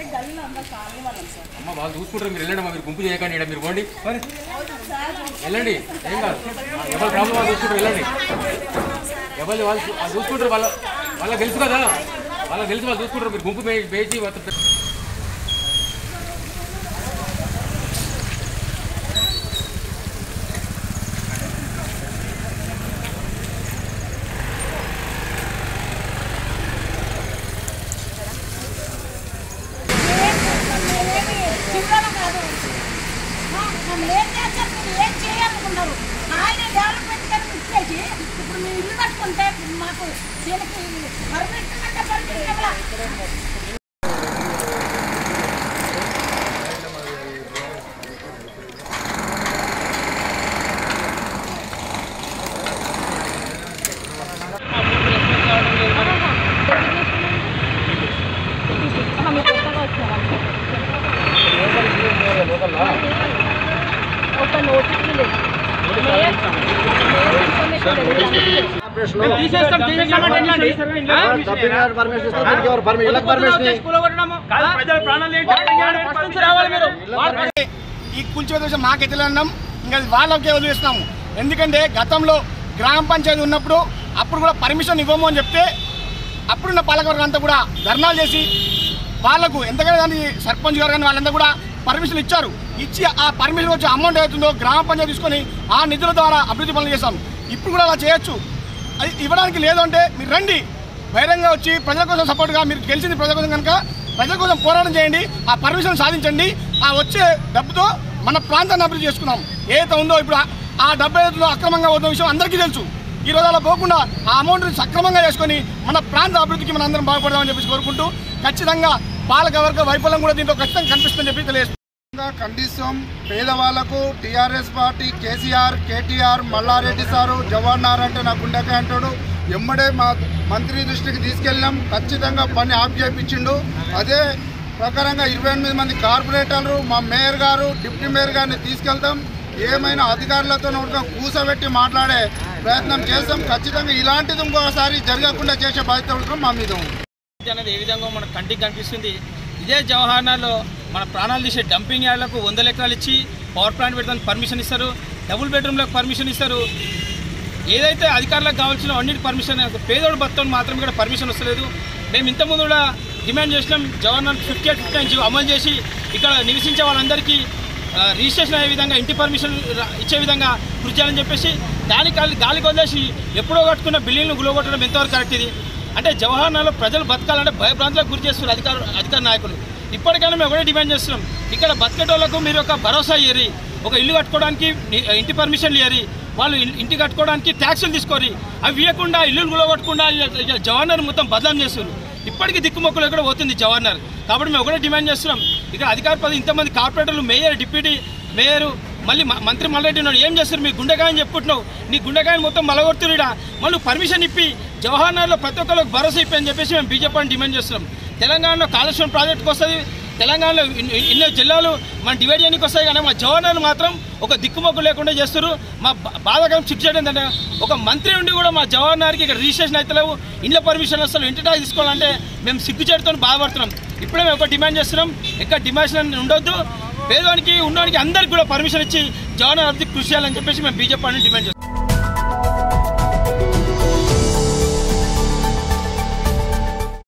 గల్లీలో అందరూ కాలనీ వాళ్ళం సార్ అమ్మ వాళ్ళు చూసుకుంటారు మీరు వెళ్ళండి అమ్మా, మీరు గుంపు చేయకండి ఈడ మీరు పోండి సార్ వెళ్ళండి ఏం కాదు ఎవరు ప్రాబ్లం వాళ్ళు చూసుకుంటారు వెళ్ళండి ఎవరు వాళ్ళు చూ- వాళ్ళు చూసుకుంటారు వాళ్ళ వాళ్ళకి తెలుసు కదా వాళ్ళకి తెలుసు వాళ్ళు చూసుకుంటారు మీరు గుంపు మే- వేసి వాళ్ళ- చిల్లర కాదు మా- మనం ఏం చేస్తారు మీరు ఏం చేయాలనుకున్నారు ఆయన డెవలప్మెంట్ కానీ ఇచ్చేసి ఇప్పుడు మేము ఇల్లు కట్టుకుంటే మాకు దీనికి పర్మిషన్ అంటే పర్మిషన్ ఇవ్వాలా? ఈ కూల్చివేత విషయం మాకైతే అన్నాం ఇంకా అది వాళ్ళకే వదిలేస్తున్నాము ఎందుకంటే గతంలో గ్రామ పంచాయతీ ఉన్నప్పుడు అప్పుడు కూడా పర్మిషన్ ఇవ్వము అని చెప్తే అప్పుడున్న పాలకవర్గం అంతా కూడా ధర్నాలు చేసి వాళ్ళకు ఎంతగానో దాన్ని సర్పంచ్ గారు కానీ వాళ్ళంతా కూడా పర్మిషన్ ఇచ్చారు ఇచ్చి ఆ పర్మిషన్ వచ్చే అమౌంట్ అవుతుందో గ్రామ పంచాయతీ తీసుకొని ఆ నిధుల ద్వారా అభివృద్ధి పనులు చేస్తాం ఇప్పుడు కూడా అలా చేయొచ్చు అది ఇవ్వడానికి లేదు అంటే మీరు రండి బహిరంగ వచ్చి ప్రజల కోసం సపోర్ట్గా మీరు గెలిచింది ప్రజల కోసం కనుక ప్రజల కోసం పోరాటం చేయండి ఆ పర్మిషన్ సాధించండి ఆ వచ్చే డబ్బుతో మన ప్రాంతాన్ని అభివృద్ధి చేసుకున్నాం ఏదైతే ఉందో ఇప్పుడు ఆ- ఆ డబ్బు ఏదైతే అక్రమంగా అవుతున్న విషయం అందరికీ తెలుసు ఈ రోజు అలా పోకుండా ఆ అమౌంట్ని సక్రమంగా చేసుకొని మన ప్రాంత అభివృద్ధికి మన అందరం బాగుపడదామని చెప్పేసి కోరుకుంటూ ఖచ్చితంగా పాలకవర్గ వైఫల్యం కూడా దీంట్లో ఖచ్చితంగా కనిపిస్తుందని చెప్పి తెలియజేస్తున్నాం ఖండిస్తాం పేదవాళ్లకు టీఆర్ఎస్ పార్టీ కేసీఆర్ కేటీఆర్ మల్లారెడ్డి సారు జవహర్ అంటే నా గుండెకాయ అంటాడు ఎమ్మడే మా మంత్రి దృష్టికి తీసుకెళ్ళినాం ఖచ్చితంగా పని ఆఫ్ చేయించిండు అదే ప్రకారంగా ఇరవై ఎనిమిది మంది కార్పొరేటర్లు మా మేయర్ గారు డిప్యూటీ మేయర్ గారిని తీసుకెళ్తాం ఏమైనా అధికారులతో కూడా కూసబెట్టి మాట్లాడే ప్రయత్నం చేస్తాం ఖచ్చితంగా ఇలాంటిది ఇంకోసారి జరగకుండా చేసే బాధ్యత కూడా మా మీద ఉంది అనేది ఏ విధంగా మనకు కంటికి కనిపిస్తుంది ఇదే జవహర్లాల్లో మన ప్రాణాలు తీసే డంపింగ్ యార్డ్లకు వందల ఎకరాలు ఇచ్చి పవర్ ప్లాంట్ పెడతానికి పర్మిషన్ ఇస్తారు డబుల్ బెడ్రూమ్లకు పర్మిషన్ ఇస్తారు ఏదైతే అధికారులకు కావాల్సిన అన్నిటి పర్మిషన్ పేదోడు భక్తులు మాత్రం ఇక్కడ పర్మిషన్ వస్తలేదు మేము ఇంతకుముందు కూడా డిమాండ్ చేసినాం Jawaharlal fifty eight fifty nine అమలు చేసి ఇక్కడ నివసించే వాళ్ళందరికీ ఆ, రిజిస్ట్రేషన్ అయ్యే విధంగా ఇంటి పర్మిషన్ రా- ఇచ్చే విధంగా కృషి చేయాలని చెప్పేసి దాని గాలి గాలికి వదిలేసి ఎప్పుడో కట్టుకున్న బిల్డింగ్ను గులగొట్టడం ఎంతవరకు కరెక్ట్ ఇది అంటే జవహర్లాల్లో ప్రజలు బతకాలంటే భయభ్రాంతులకు గురి చేస్తున్నారు అధికార అధికార నాయకులు ఇప్పటికైనా మేము ఒకటే డిమాండ్ చేస్తున్నాం ఇక్కడ బతికేటోళ్లకు మీరు ఒక భరోసా ఇయ్యరి ఒక ఇల్లు కట్టుకోవడానికి ని- ఇంటి పర్మిషన్లు ఇయ్యరి వాళ్ళు ఇల్- ఇంటి కట్టుకోవడానికి ట్యాక్సులు తీసుకోరి అవి ఇవ్వకుండా ఇల్లు గులగొట్టకుండా జవహర్లాల్ మొత్తం బదనాం చేస్తున్నారు ఇప్పటికీ దిక్కుమొక్కలు ఎక్కడ పోతుంది జవహర్లాల్ కాబట్టి మేము ఒకటే డిమాండ్ చేస్తున్నాం ఇక్కడ అధికార పదవి ఇంతమంది కార్పొరేటర్లు మేయర్ డిప్యూటీ మేయర్ మళ్ళీ మ- మంత్రి మల్లారెడ్డి ఉన్నాడు ఏం చేస్తారు మీ గుండెకాయని చెప్పుకుంటున్నావు నీ గుండెకాయని మొత్తం మలగొడుతురుడా మళ్ళీ పర్మిషన్ ఇప్పి జవహర్లాల్లో ప్రతి ఒక్కరికి భరోసా ఇప్పి అని చెప్పేసి మేము బీజేపీని డిమాండ్ చేస్తున్నాం తెలంగాణలో కాళేశ్వరం ప్రాజెక్టుకి వస్తుంది తెలంగాణలో ఇన్- ఇన్- ఎన్నో జిల్లాలు మన డివైడ్ చేయడానికి వస్తాయి కానీ మా జవహర్లాల్ మాత్రం ఒక దిక్కుమొక్కు లేకుండా చేస్తారు మా బా- బాధాకరం శిక్ష చేయడం ఏంటంటే ఒక మంత్రి ఉండి కూడా మా జవహర్లాల్కి ఇక్కడ రిజిస్ట్రేషన్ అవుతలేవు ఇండ్ల పర్మిషన్ వస్తారు ఇంటి ట్యాక్స్ తీసుకోవాలంటే మేము సిగ్గుచేటుతో బాధపడుతున్నాం ఇప్పుడే మేము ఒక డిమాండ్ చేస్తున్నాం ఎక్కడ డిమాండ్ ఉండొద్దు పేదవానికి ఉన్నవానికి అందరికి కూడా పర్మిషన్ ఇచ్చి జవహర్లాల్ అభివృద్ధి కృషి చేయాలని చెప్పేసి మేము బీజేపీ డిమాండ్ చేస్తున్నాం